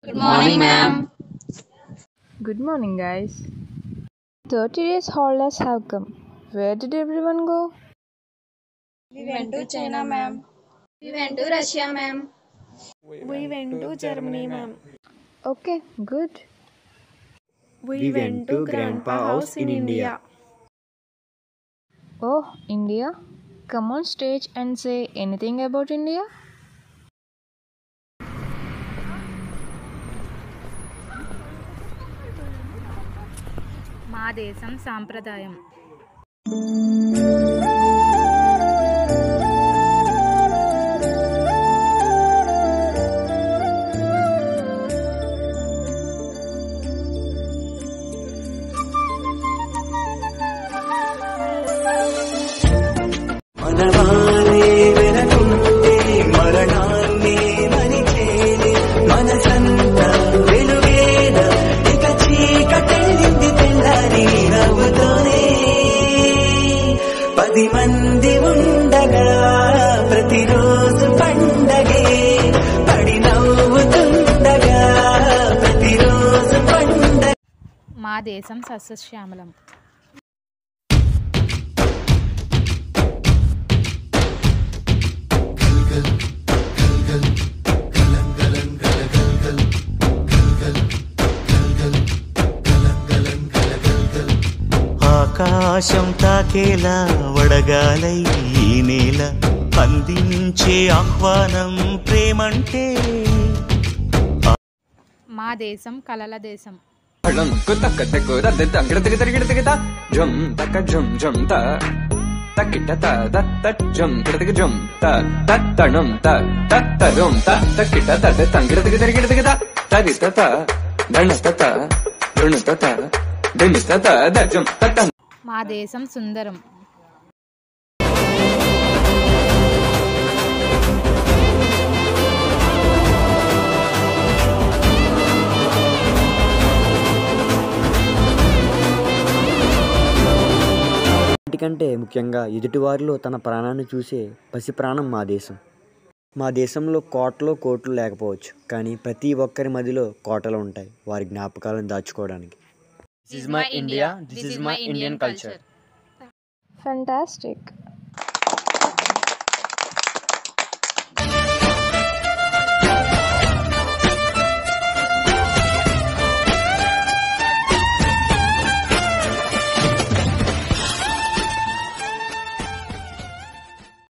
Good morning, ma'am. Good morning, guys. 30 days holidays have come. Where did everyone go? We went to China, ma'am. We went to Russia, ma'am. We went to Germany, ma'am. Okay, good. We, went to Grandpa House in India. Oh, India? Come on stage and say anything about India. మా దేశం సాంప్రదాయం మనవారే వెనకుంటే మరణాన్ని మరిచేది మనసంతా వెలుగేన ఇక చీకటెళ్ళింది తెల్లారి నవ్వుతోనే పది మంది ఉండగా ప్రతిరోజు పండగే పడి నవ్వుతుండగా ప్రతిరోజు పండగ మా దేశం సస్యశ్యామలం ఆకాశం తాకేలా వడగాలై ఈ నేల అందించే ఆహ్వానం ప్రేమంటే మా దేశం కలల దేశం ళం కుతక తెకు రద తంగిడ తిగ తిరిగిడ తిగ త జం తక జం జం త తకిట త ద త జం తిగ తిగ జం త త తణం త త తరం త తకిట త ద తంగిడ తిగ తిరిగిడ తిగ త తరి త త ధణ త త ధణ త త ధిమి త త ద జం త త మా దేశం సుందరం అన్నిటికంటే ముఖ్యంగా ఎదుటివారిలో తన ప్రాణాన్ని చూసే పసి ప్రాణం మా దేశం మా దేశంలో కోటలు కోట్లు లేకపోవచ్చు కానీ ప్రతి ఒక్కరి మదిలో కోటలు ఉంటాయి వారి జ్ఞాపకాలను దాచుకోవడానికి This is my India. This is my Indian culture. Fantastic.